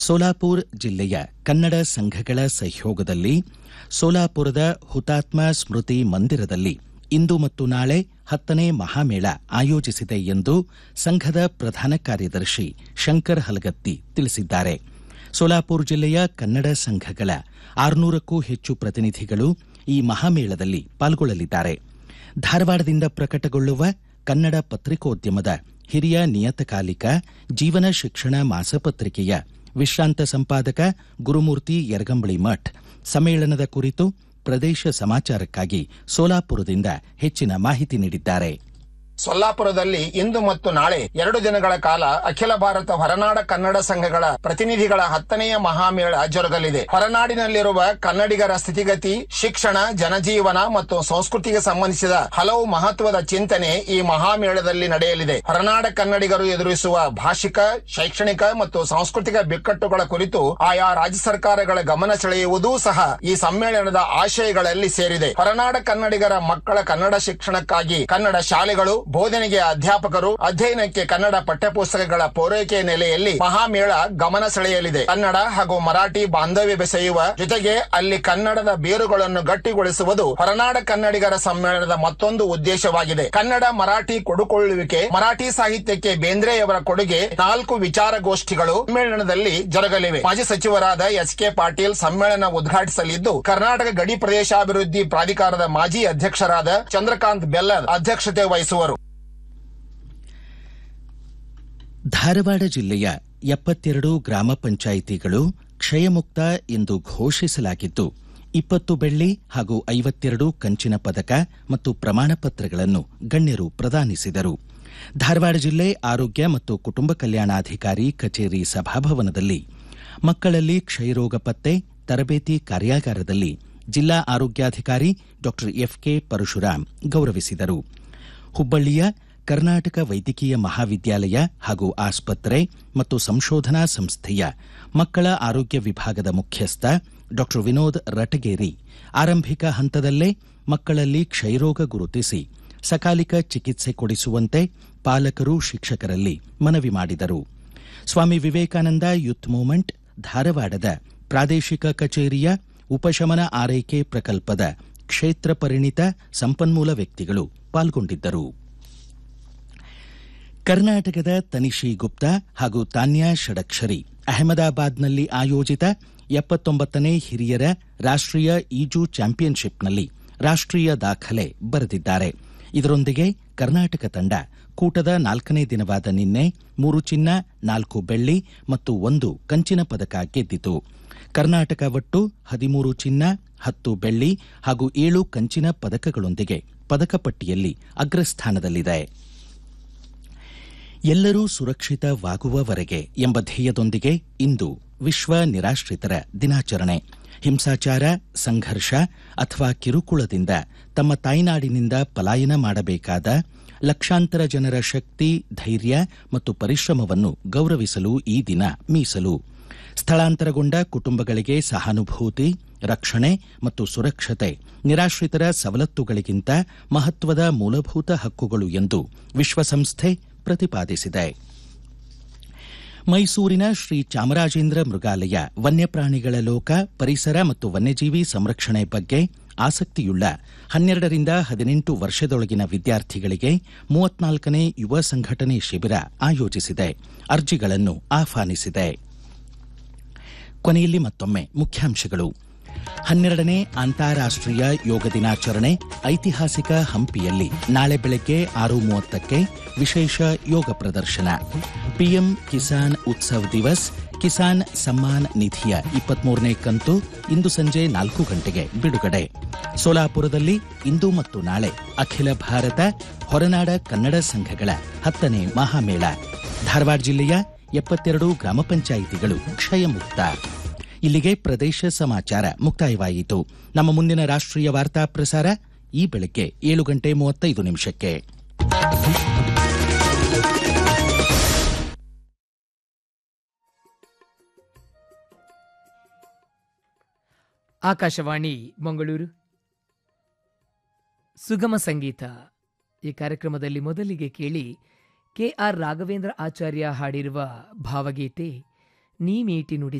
ಸೋಲಾಪುರ್ ಜಿಲ್ಲೆಯ ಕನ್ನಡ ಸಂಘಗಳ ಸಹಯೋಗದಲ್ಲಿ ಸೋಲಾಪುರದ ಹುತಾತ್ಮ ಸ್ಮೃತಿ ಮಂದಿರದಲ್ಲಿ ಇಂದು ಮತ್ತು ನಾಳೆ ಹತ್ತನೇ ಮಹಾಮೇಳ ಆಯೋಜಿಸಿದೆ ಎಂದು ಸಂಘದ ಪ್ರಧಾನ ಕಾರ್ಯದರ್ಶಿ ಶಂಕರ್ ಹಲಗತ್ತಿ ತಿಳಿಸಿದ್ದಾರೆ ಸೋಲಾಪುರ್ ಜಿಲ್ಲೆಯ ಕನ್ನಡ ಸಂಘಗಳ ಆರುನೂರಕ್ಕೂ ಹೆಚ್ಚು ಪ್ರತಿನಿಧಿಗಳು ಈ ಮಹಾಮೇಳದಲ್ಲಿ ಪಾಲ್ಗೊಳ್ಳಲಿದ್ದಾರೆ ಧಾರವಾಡದಿಂದ ಪ್ರಕಟಗೊಳ್ಳುವ ಕನ್ನಡ ಪತ್ರಿಕೋದ್ಯಮದ ಹಿರಿಯ ನಿಯತಕಾಲಿಕ ಜೀವನ ಶಿಕ್ಷಣ ಮಾಸಪತ್ರಿಕೆಯ ವಿಶ್ರಾಂತ ಸಂಪಾದಕ ಗುರುಮೂರ್ತಿ ಯರಗಂಬಳಿ ಮಠ್ ಸಮ್ಮೇಳನದ ಕುರಿತು ಪ್ರದೇಶ ಸಮಾಚಾರಕ್ಕಾಗಿ ಸೋಲಾಪುರದಿಂದ ಹೆಚ್ಚಿನ ಮಾಹಿತಿ ನೀಡಿದ್ದಾರೆ ಸೊಲ್ಲಾಪುರದಲ್ಲಿ ಇಂದು ಮತ್ತು ನಾಳೆ ಎರಡು ದಿನಗಳ ಕಾಲ ಅಖಿಲ ಭಾರತ ಹೊರನಾಡ ಕನ್ನಡ ಸಂಘಗಳ ಪ್ರತಿನಿಧಿಗಳ ಹತ್ತನೆಯ ಮಹಾಮೇಳ ಜರುಗಲಿದೆ ಹೊರನಾಡಿನಲ್ಲಿರುವ ಕನ್ನಡಿಗರ ಸ್ಥಿತಿಗತಿ ಶಿಕ್ಷಣ ಜನಜೀವನ ಮತ್ತು ಸಂಸ್ಕೃತಿಗೆ ಸಂಬಂಧಿಸಿದ ಹಲವು ಮಹತ್ವದ ಚಿಂತನೆ ಈ ಮಹಾಮೇಳದಲ್ಲಿ ನಡೆಯಲಿದೆ ಹೊರನಾಡ ಕನ್ನಡಿಗರು ಎದುರಿಸುವ ಭಾಷಿಕ ಶೈಕ್ಷಣಿಕ ಮತ್ತು ಸಾಂಸ್ಕೃತಿಕ ಬಿಕ್ಕಟ್ಟುಗಳ ಕುರಿತು ಆಯಾ ರಾಜ್ಯ ಸರ್ಕಾರಗಳ ಗಮನ ಸೆಳೆಯುವುದೂ ಸಹ ಈ ಸಮ್ಮೇಳನದ ಆಶಯಗಳಲ್ಲಿ ಸೇರಿದೆ ಹೊರನಾಡ ಕನ್ನಡಿಗರ ಮಕ್ಕಳ ಕನ್ನಡ ಶಿಕ್ಷಣಕ್ಕಾಗಿ ಕನ್ನಡ ಶಾಲೆಗಳು ಬೋಧನೆಗೆ ಅಧ್ಯಾಪಕರು ಅಧ್ಯಯನಕ್ಕೆ ಕನ್ನಡ ಪಠ್ಯಪುಸ್ತಕಗಳ ಪೂರೈಕೆ ನೆಲೆಯಲ್ಲಿ ಮಹಾಮೇಳ ಗಮನ ಸೆಳೆಯಲಿದೆ ಕನ್ನಡ ಹಾಗೂ ಮರಾಠಿ ಬಾಂಧವ್ಯ ಬೆಸೆಯುವ ಜೊತೆಗೆ ಅಲ್ಲಿ ಕನ್ನಡದ ಬೇರುಗಳನ್ನು ಗಟ್ಟಿಗೊಳಿಸುವುದು ಹೊರನಾಡ ಕನ್ನಡಿಗರ ಸಮ್ಮೇಳನದ ಮತ್ತೊಂದು ಉದ್ದೇಶವಾಗಿದೆ ಕನ್ನಡ ಮರಾಠಿ ಕೊಡುಕೊಳ್ಳುವಿಕೆ ಮರಾಠಿ ಸಾಹಿತ್ಯಕ್ಕೆ ಬೇಂದ್ರೆಯವರ ಕೊಡುಗೆ ನಾಲ್ಕು ವಿಚಾರಗೋಷ್ಠಿಗಳು ಸಮ್ಮೇಳನದಲ್ಲಿ ಜರುಗಲಿವೆ ಮಾಜಿ ಸಚಿವರಾದ ಎಚ್ ಕೆ ಪಾಟೀಲ್ ಸಮ್ಮೇಳನ ಉದ್ಘಾಟಿಸಲಿದ್ದು ಕರ್ನಾಟಕ ಗಡಿ ಪ್ರದೇಶಾಭಿವೃದ್ಧಿ ಪ್ರಾಧಿಕಾರದ ಮಾಜಿ ಅಧ್ಯಕ್ಷರಾದ ಚಂದ್ರಕಾಂತ್ ಬೆಲ್ಲದ್ ಅಧ್ಯಕ್ಷತೆ ವಹಿಸುವರು ಧಾರವಾಡ ಜಿಲ್ಲೆಯ ಎಪ್ಪತ್ತೆರಡು ಗ್ರಾಮ ಪಂಚಾಯಿತಿಗಳು ಕ್ಷಯಮುಕ್ತ ಎಂದು ಘೋಷಿಸಲಾಗಿದ್ದು ಇಪ್ಪತ್ತು ಬೆಳ್ಳಿ ಹಾಗೂ ಐವತ್ತೆರಡು ಕಂಚಿನ ಪದಕ ಮತ್ತು ಪ್ರಮಾಣ ಪತ್ರಗಳನ್ನು ಗಣ್ಯರು ಪ್ರದಾನಿಸಿದರು ಧಾರವಾಡ ಜಿಲ್ಲೆ ಆರೋಗ್ಯ ಮತ್ತು ಕುಟುಂಬ ಕಲ್ಯಾಣಾಧಿಕಾರಿ ಕಚೇರಿ ಸಭಾಭವನದಲ್ಲಿ ಮಕ್ಕಳಲ್ಲಿ ಕ್ಷಯರೋಗ ಪತ್ತೆ ತರಬೇತಿ ಕಾರ್ಯಾಗಾರದಲ್ಲಿ ಜಿಲ್ಲಾ ಆರೋಗ್ಯಾಧಿಕಾರಿ ಡಾ ಎಫ್ಕೆ ಪರಶುರಾಮ್ ಗೌರವಿಸಿದರು ಹುಬ್ಬಳ್ಳಿಯ ಕರ್ನಾಟಕ ವೈದ್ಯಕೀಯ ಮಹಾವಿದ್ಯಾಲಯ ಹಾಗೂ ಆಸ್ಪತ್ರೆ ಮತ್ತು ಸಂಶೋಧನಾ ಸಂಸ್ಥೆಯ ಮಕ್ಕಳ ಆರೋಗ್ಯ ವಿಭಾಗದ ಮುಖ್ಯಸ್ಥ ಡಾ ವಿನೋದ್ ರಟಗೇರಿ ಆರಂಭಿಕ ಹಂತದಲ್ಲೇ ಮಕ್ಕಳಲ್ಲಿ ಕ್ಷಯರೋಗ ಗುರುತಿಸಿ ಸಕಾಲಿಕ ಚಿಕಿತ್ಸೆ ಕೊಡಿಸುವಂತೆ ಪಾಲಕರು ಶಿಕ್ಷಕರಲ್ಲಿ ಮನವಿ ಮಾಡಿದರು ಸ್ವಾಮಿ ವಿವೇಕಾನಂದ ಯೂತ್ ಮೂವ್ಮೆಂಟ್ ಧಾರವಾಡದ ಪ್ರಾದೇಶಿಕ ಕಚೇರಿಯ ಉಪಶಮನ ಆರೈಕೆ ಪ್ರಕಲ್ಪದ ಕ್ಷೇತ್ರ ಪರಿಣಿತ ಸಂಪನ್ಮೂಲ ವ್ಯಕ್ತಿಗಳು ಪಾಲ್ಗೊಂಡಿದ್ದರು ಕರ್ನಾಟಕದ ತನಿಷಿ ಗುಪ್ತಾ ಹಾಗೂ ತಾನ್ಯಾ ಷಡಕ್ಷರಿ ಅಹಮದಾಬಾದ್ನಲ್ಲಿ ಆಯೋಜಿತ ಎಪ್ಪತ್ತೊಂಬತ್ತನೇ ಹಿರಿಯರ ರಾಷ್ಟ್ರೀಯ ಈಜು ಚಾಂಪಿಯನ್ಶಿಪ್ನಲ್ಲಿ ರಾಷ್ಟ್ರೀಯ ದಾಖಲೆ ಬರೆದಿದ್ದಾರೆ ಇದರೊಂದಿಗೆ ಕರ್ನಾಟಕ ತಂಡ ಕೂಟದ ನಾಲ್ಕನೇ ದಿನವಾದ ನಿನ್ನೆ ಮೂರು ಚಿನ್ನ ನಾಲ್ಕು ಬೆಳ್ಳಿ ಮತ್ತು ಒಂದು ಕಂಚಿನ ಪದಕ ಗೆದ್ದಿತು ಕರ್ನಾಟಕ ಒಟ್ಟು ಹದಿಮೂರು ಚಿನ್ನ ಹತ್ತು ಬೆಳ್ಳಿ ಹಾಗೂ ಏಳು ಕಂಚಿನ ಪದಕಗಳೊಂದಿಗೆ ಪದಕ ಪಟ್ಟಿಯಲ್ಲಿ ಅಗ್ರಸ್ಥಾನದಲ್ಲಿದೆ ಎಲ್ಲರೂ ಸುರಕ್ಷಿತವಾಗುವವರೆಗೆ ಎಂಬ ಧ್ಯೇಯದೊಂದಿಗೆ ಇಂದು ವಿಶ್ವ ನಿರಾಶ್ರಿತರ ದಿನಾಚರಣೆ ಹಿಂಸಾಚಾರ ಸಂಘರ್ಷ ಅಥವಾ ಕಿರುಕುಳದಿಂದ ತಮ್ಮ ತಾಯ್ನಾಡಿನಿಂದ ಪಲಾಯನ ಮಾಡಬೇಕಾದ ಲಕ್ಷಾಂತರ ಜನರ ಶಕ್ತಿ ಧೈರ್ಯ ಮತ್ತು ಪರಿಶ್ರಮವನ್ನು ಗೌರವಿಸಲು ಈ ದಿನ ಮೀಸಲು ಸ್ಥಳಾಂತರಗೊಂಡ ಕುಟುಂಬಗಳಿಗೆ ಸಹಾನುಭೂತಿ ರಕ್ಷಣೆ ಮತ್ತು ಸುರಕ್ಷತೆ ನಿರಾಶ್ರಿತರ ಸವಲತ್ತುಗಳಿಗಿಂತ ಮಹತ್ವದ ಮೂಲಭೂತ ಹಕ್ಕುಗಳು ಎಂದು ವಿಶ್ವಸಂಸ್ಥೆ ಪ್ರತಿಪಾದಿಸಿದೆ ಮೈಸೂರಿನ ಶ್ರೀ ಚಾಮರಾಜೇಂದ್ರ ಮೃಗಾಲಯ ವನ್ಯಪ್ರಾಣಿಗಳ ಲೋಕ ಪರಿಸರ ಮತ್ತು ವನ್ಯಜೀವಿ ಸಂರಕ್ಷಣೆ ಬಗ್ಗೆ ಆಸಕ್ತಿಯುಳ್ಳ ಹನ್ನೆರಡರಿಂದ ಹದಿನೆಂಟು ವರ್ಷದೊಳಗಿನ ವಿದ್ಯಾರ್ಥಿಗಳಿಗೆ ಮೂವತ್ನಾಲ್ಕನೇ ಯುವ ಸಂಘಟನೆ ಶಿಬಿರ ಆಯೋಜಿಸಿದೆ ಅರ್ಜಿಗಳನ್ನು ಆಹ್ವಾನಿಸಿದೆ ಕೊನೆಯಲ್ಲಿ ಮತ್ತೊಮ್ಮೆ ಮುಖ್ಯಾಂಶಗಳು ಹನ್ನೆರಡನೇ ಅಂತಾರಾಷ್ಟ್ರೀಯ ಯೋಗ ದಿನಾಚರಣೆ ಐತಿಹಾಸಿಕ ಹಂಪಿಯಲ್ಲಿ ನಾಳೆ ಬೆಳಗ್ಗೆ ಆರು ಮೂವತ್ತಕ್ಕೆ ವಿಶೇಷ ಯೋಗ ಪ್ರದರ್ಶನ ಪಿಎಂ ಕಿಸಾನ್ ಉತ್ಸವ್ ದಿವಸ್ ಕಿಸಾನ್ ಸಮ್ಮಾನ್ ನಿಧಿಯ ಇಪ್ಪತ್ಮೂರನೇ ಕಂತು ಇಂದು ಸಂಜೆ ನಾಲ್ಕು ಗಂಟೆಗೆ ಬಿಡುಗಡೆ ಸೋಲಾಪುರದಲ್ಲಿ ಇಂದು ಮತ್ತು ನಾಳೆ ಅಖಿಲ ಭಾರತ ಹೊರನಾಡ ಕನ್ನಡ ಸಂಘಗಳ ಹತ್ತನೇ ಮಹಾಮೇಳ ಧಾರವಾಡ ಜಿಲ್ಲೆಯ ಎಪ್ಪತ್ತೆರಡು ಗ್ರಾಮ ಪಂಚಾಯಿತಿಗಳು ಕ್ಷಯಮುಕ್ತ ಇಲ್ಲಿಗೆ ಪ್ರದೇಶ ಸಮಾಚಾರ ಮುಕ್ತಾಯವಾಯಿತು ನಮ್ಮ ಮುಂದಿನ ರಾಷ್ಟ್ರೀಯ ವಾರ್ತಾ ಪ್ರಸಾರ ಈ ಬೆಳಗ್ಗೆ ಏಳು ಗಂಟೆ ಮೂವತ್ತೈದು ನಿಮಿಷಕ್ಕೆ ಆಕಾಶವಾಣಿ ಮಂಗಳೂರು ಸುಗಮ ಸಂಗೀತ ಈ ಕಾರ್ಯಕ್ರಮದಲ್ಲಿ ಮೊದಲಿಗೆ ಕೇಳಿ ಕೆ ಆರ್ ರಾಘವೇಂದ್ರ ಆಚಾರ್ಯ ಹಾಡಿರುವ ಭಾವಗೀತೆ ನೀ ಮೀಟಿ ನುಡಿ